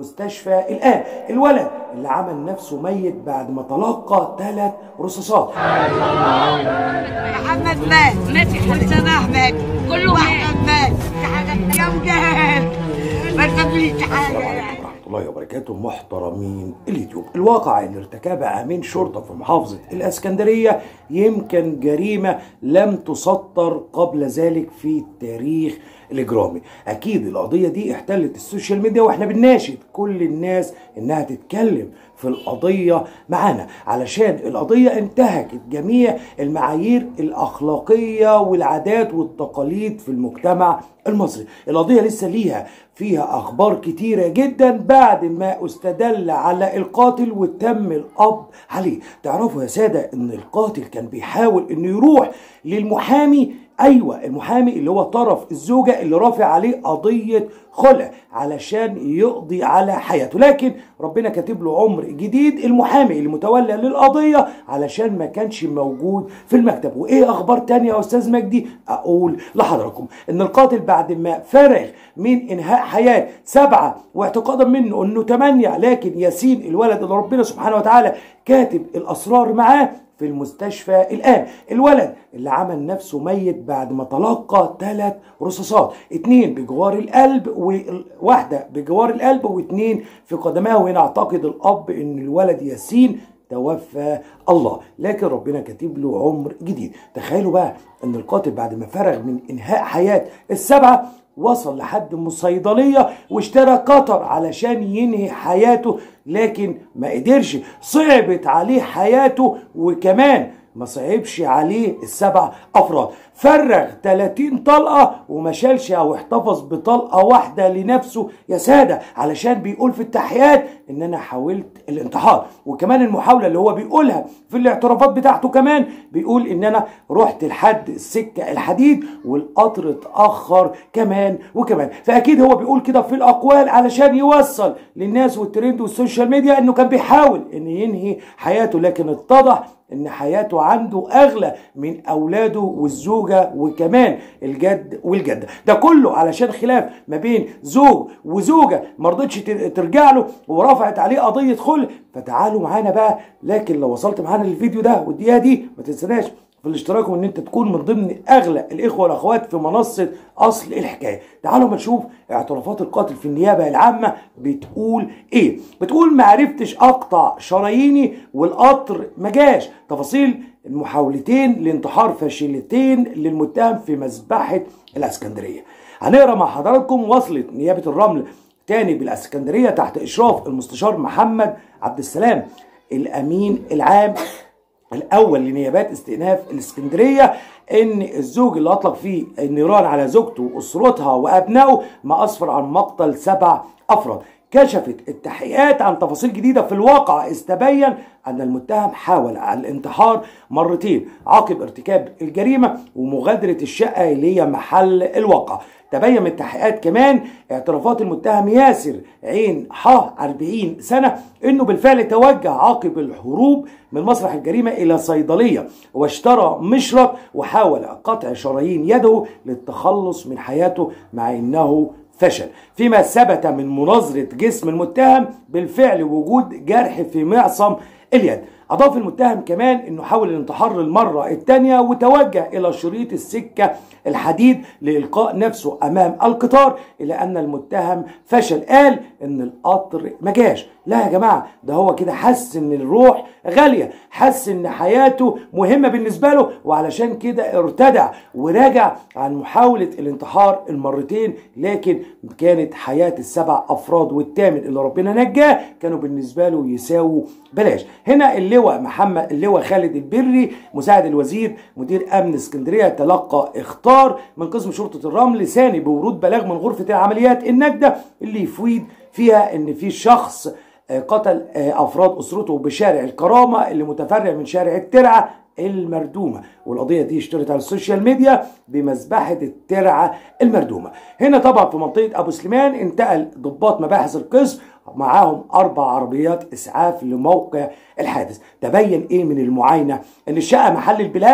مستشفى الآن الولد اللي عمل نفسه ميت بعد ما تلقى ثلاث رصاصات محمد مات مات حسن احمد كله احمد مات في حاجه يا وجهل ما تسميش السلام حاجه عليكم ورحمة الله وبركاته محترمين اليوتيوب الواقع اللي ارتكبها أمين شرطة في محافظة الإسكندرية يمكن جريمة لم تسطر قبل ذلك في التاريخ الإجرامي أكيد القضية دي احتلت السوشيال ميديا وإحنا بنناشد كل الناس إنها تتكلم في القضية معانا علشان القضية انتهكت جميع المعايير الأخلاقية والعادات والتقاليد في المجتمع المصري القضية لسه ليها فيها أخبار كتيرة جدا بعد ما استدل على القاتل وتم القبض عليه تعرفوا يا سادة إن القاتل كان بيحاول إنه يروح للمحامي ايوه المحامي اللي هو طرف الزوجه اللي رافع عليه قضيه خلع علشان يقضي على حياته لكن ربنا كاتب له عمر جديد المحامي اللي متولى للقضيه علشان ما كانش موجود في المكتب وايه اخبار تانية يا استاذ مجدي اقول لحضراتكم ان القاتل بعد ما فرغ من انهاء حياه سبعه واعتقادا منه انه ثمانيه لكن ياسين الولد اللي ربنا سبحانه وتعالى كاتب الاسرار معاه في المستشفى الآن الولد اللي عمل نفسه ميت بعد ما تلقى ثلاث رصاصات اتنين بجوار القلب وواحدة بجوار القلب واتنين في قدماه وهنا اعتقد الأب ان الولد ياسين توفى الله لكن ربنا كاتب له عمر جديد تخيلوا بقى ان القاتل بعد ما فرغ من انهاء حياة السبعة وصل لحد من الصيدلية واشترى قطر علشان ينهي حياته لكن ما قدرش صعبت عليه حياته وكمان ما صعبش عليه السبع افراد فرغ 30 طلقه وما شالش او احتفظ بطلقه واحده لنفسه يا ساده علشان بيقول في التحيات ان انا حاولت الانتحار وكمان المحاوله اللي هو بيقولها في الاعترافات بتاعته كمان بيقول ان انا رحت لحد السكه الحديد والقطر اتاخر كمان وكمان فاكيد هو بيقول كده في الاقوال علشان يوصل للناس والترند والسوشيال ميديا انه كان بيحاول ان ينهي حياته لكن اتضح ان حياته عنده اغلى من اولاده والزوجه وكمان الجد والجده ده كله علشان خلاف ما بين زوج وزوجه ما رضتش ترجع له ورفعت عليه قضيه خلع فتعالوا معانا بقى لكن لو وصلت معانا للفيديو ده والدقيقه دي ما تنسناش في الاشتراك وان انت تكون من ضمن اغلى الاخوه والاخوات في منصه اصل الحكايه تعالوا ما نشوف اعترافات القاتل في النيابه العامه بتقول ايه بتقول ما عرفتش اقطع شراييني والقطر ما جاش تفاصيل المحاولتين لانتحار فاشلتين للمتهم في مذبحه الاسكندريه هنقرا مع حضراتكم وصلت نيابه الرمل تاني بالاسكندريه تحت اشراف المستشار محمد عبد السلام الامين العام الاول لنيابات استئناف الاسكندريه ان الزوج اللي اطلق فيه النيران على زوجته واسرتها وابنائه ما اسفر عن مقتل سبع افراد كشفت التحقيقات عن تفاصيل جديدة في الواقع استبين أن المتهم حاول الانتحار مرتين عقب ارتكاب الجريمة ومغادرة الشقة اللي هي محل الواقع تبين من التحقيقات كمان اعترافات المتهم ياسر عين ح 40 سنة انه بالفعل توجه عقب الهروب من مسرح الجريمة الى صيدلية واشترى مشرط وحاول قطع شرايين يده للتخلص من حياته مع انه فشل فيما ثبت من مناظرة جسم المتهم بالفعل وجود جرح في معصم اليد أضاف المتهم كمان أنه حاول الانتحار للمرة الثانية وتوجه إلى شريط السكة الحديد لإلقاء نفسه أمام القطار إلى أن المتهم فشل قال أن القطر ما جاش لا يا جماعة ده هو كده حس أن الروح غالية حس أن حياته مهمة بالنسبة له وعلشان كده ارتدع وراجع عن محاولة الانتحار المرتين لكن كانت حياة السبع أفراد والثامن اللي ربنا نجاه كانوا بالنسبة له يساووا بلاش هنا اللواء محمد اللواء خالد البري مساعد الوزير مدير أمن اسكندرية تلقى اختار من قسم شرطة الرمل ثاني بورود بلاغ من غرفة العمليات النجدة اللي يفيد فيها ان في شخص قتل افراد اسرته بشارع الكرامه اللي متفرع من شارع الترعه المردومه والقضيه دي اشتهرت على السوشيال ميديا بمذبحه الترعه المردومه هنا طبعا في منطقه ابو سليمان انتقل ضباط مباحث القسم معاهم اربع عربيات اسعاف لموقع الحادث تبين ايه من المعاينه ان الشقه محل البلاغ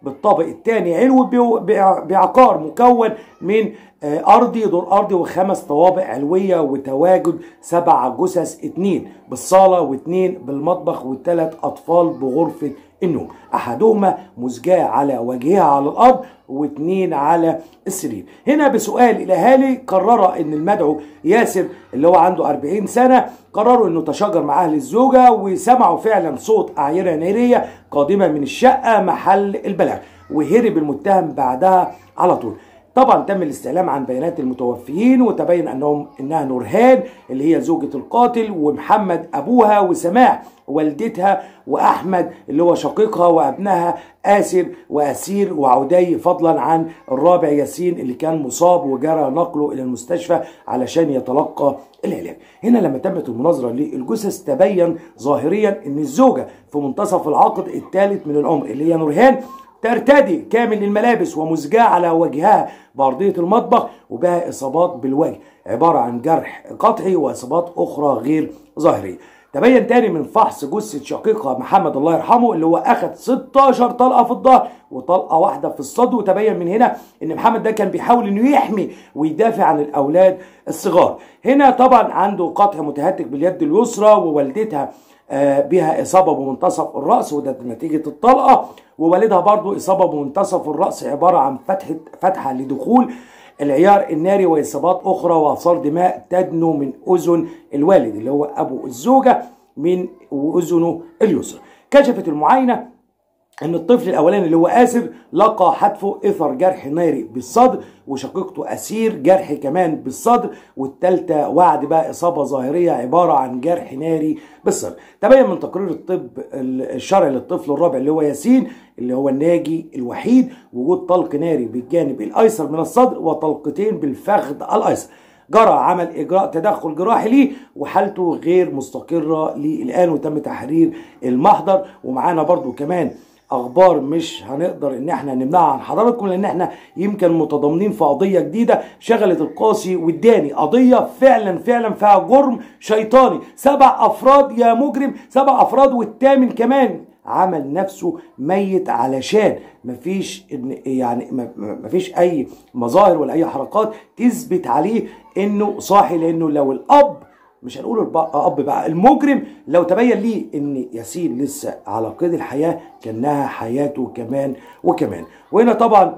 بالطابق الثاني علوي بيو- بع- بعقار مكون من آه، ارضي دور ارضي وخمس طوابق علويه وتواجد سبع جثث اتنين بالصاله واتنين بالمطبخ وثلاث اطفال بغرفه النوم احدهما مسجاه على وجهها على الارض واتنين على السرير هنا بسؤال الاهالي قرر ان المدعو ياسر اللي هو عنده 40 سنه قرروا انه تشاجر مع اهل الزوجه وسمعوا فعلا صوت اعيره ناريه قادمه من الشقه محل البلاغ وهرب المتهم بعدها على طول طبعا تم الاستعلام عن بيانات المتوفيين وتبين انهم انها نورهان اللي هي زوجة القاتل ومحمد ابوها وسماع والدتها واحمد اللي هو شقيقها وابنها اسر واسير وعدي فضلا عن الرابع ياسين اللي كان مصاب وجرى نقله الى المستشفى علشان يتلقى العلاج هنا لما تمت المناظره للجثث تبين ظاهريا ان الزوجه في منتصف العقد الثالث من العمر اللي هي نورهان ترتدي كامل الملابس ومزجاة على وجهها بأرضية المطبخ وبها إصابات بالوجه عبارة عن جرح قطعي وإصابات أخرى غير ظاهرية تبين تاني من فحص جثة شقيقها محمد الله يرحمه اللي هو أخد 16 طلقة في الظهر وطلقة واحدة في الصدر وتبين من هنا إن محمد ده كان بيحاول إنه يحمي ويدافع عن الأولاد الصغار هنا طبعا عنده قطع متهتك باليد اليسرى ووالدتها آه، بها إصابة بمنتصف الرأس وده نتيجة الطلقة ووالدها برضو إصابة بمنتصف الرأس عبارة عن فتحة فتحة لدخول العيار الناري وإصابات أخرى وآثار دماء تدنو من أذن الوالد اللي هو أبو الزوجة من أذنه اليسرى كشفت المعاينة ان الطفل الاولاني اللي هو اسر لقى حتفه اثر جرح ناري بالصدر وشقيقته اسير جرح كمان بالصدر والثالثه وعد بقى اصابه ظاهريه عباره عن جرح ناري بالصدر تبين من تقرير الطب الشرعي للطفل الرابع اللي هو ياسين اللي هو الناجي الوحيد وجود طلق ناري بالجانب الايسر من الصدر وطلقتين بالفخذ الايسر جرى عمل اجراء تدخل جراحي ليه وحالته غير مستقره ليه الان وتم تحرير المحضر ومعانا برضو كمان اخبار مش هنقدر ان احنا نمنعها عن حضراتكم لان احنا يمكن متضامنين في قضيه جديده شغلت القاسي والداني قضيه فعلا فعلا فيها جرم شيطاني سبع افراد يا مجرم سبع افراد والثامن كمان عمل نفسه ميت علشان مفيش إن- يعني م- م- مفيش اي مظاهر ولا اي حركات تثبت عليه انه صاحي لانه لو الاب مش هنقول الب- اب بقى المجرم لو تبين ليه ان ياسين لسه على قيد الحياه كانها حياته كمان وكمان وهنا طبعا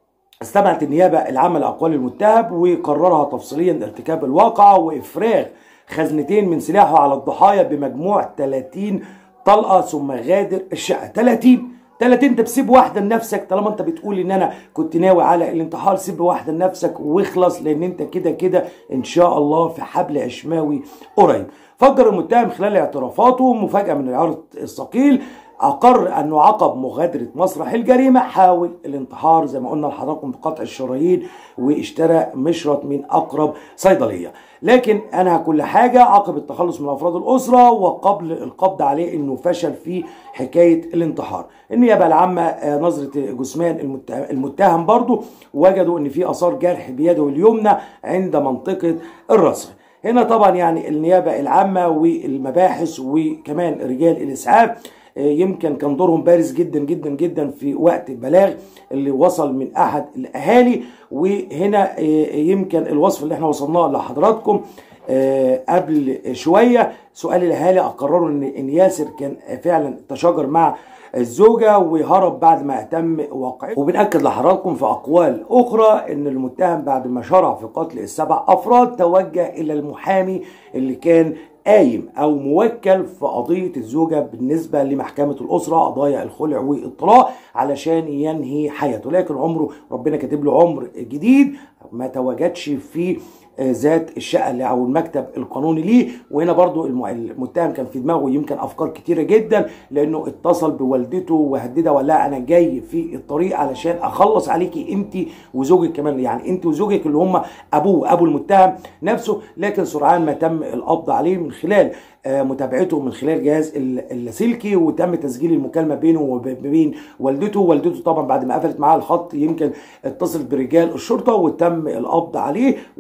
استمعت النيابة العامة لأقوال المتهم وقررها تفصيليا ارتكاب الواقعة وإفراغ خزنتين من سلاحه على الضحايا بمجموع 30 طلقة ثم غادر الشقة 30 30 انت بسيب واحدة لنفسك طالما انت بتقول ان انا كنت ناوي على الانتحار سيب واحدة لنفسك واخلص لان انت كده كده ان شاء الله في حبل عشماوي قريب فجر المتهم خلال اعترافاته مفاجأة من العرض الثقيل أقر أنه عقب مغادرة مسرح الجريمة حاول الانتحار زي ما قلنا لحضراتكم بقطع الشرايين واشترى مشرط من أقرب صيدلية لكن أنهى كل حاجة عقب التخلص من أفراد الأسرة وقبل القبض عليه أنه فشل في حكاية الانتحار النيابة العامة آه، نظرة جثمان المتهم- المتهم برضو وجدوا أن في آثار جرح بيده اليمنى عند منطقة الرسغ هنا طبعا يعني النيابة العامة والمباحث وكمان رجال الإسعاف آه، يمكن كان دورهم بارز جدا جدا جدا في وقت البلاغ اللي وصل من احد الاهالي وهنا آه، يمكن الوصف اللي احنا وصلناه لحضراتكم آه، قبل شويه سؤال الاهالي اقرروا ان ان ياسر كان فعلا تشاجر مع الزوجة وهرب بعد ما تم وقعه وبنأكد لحضراتكم في أقوال أخرى إن المتهم بعد ما شرع في قتل السبع أفراد توجه إلى المحامي اللي كان قايم أو موكل في قضية الزوجة بالنسبة لمحكمة الأسرة قضايا الخلع والطلاق علشان ينهي حياته لكن عمره ربنا كاتب له عمر جديد ما تواجدش في ذات الشقه اللي او المكتب القانوني ليه وهنا برضو الم- المتهم كان في دماغه يمكن افكار كتيره جدا لانه اتصل بوالدته وهددها وقال لها انا جاي في الطريق علشان اخلص عليكي انت وزوجك كمان يعني انت وزوجك اللي هم ابوه ابو المتهم نفسه لكن سرعان ما تم القبض عليه من خلال آه، متابعته من خلال جهاز ال- اللاسلكي وتم تسجيل المكالمه بينه وبين والدته والدته طبعا بعد ما قفلت معاه الخط يمكن اتصلت برجال الشرطه وتم القبض عليه ومن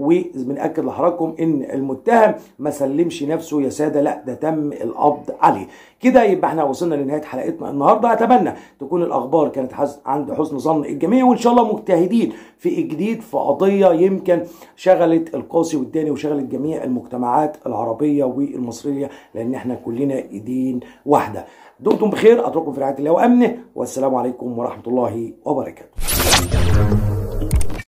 بنأكد لحضراتكم ان المتهم ما سلمش نفسه يا ساده لا ده تم القبض عليه كده يبقى احنا وصلنا لنهايه حلقتنا النهارده اتمنى تكون الاخبار كانت حز... عند حسن ظن الجميع وان شاء الله مجتهدين في جديد في قضيه يمكن شغلت القاصي والداني وشغلت جميع المجتمعات العربيه والمصريه لان احنا كلنا ايدين واحده دمتم بخير اترككم في رعايه الله وامنه والسلام عليكم ورحمه الله وبركاته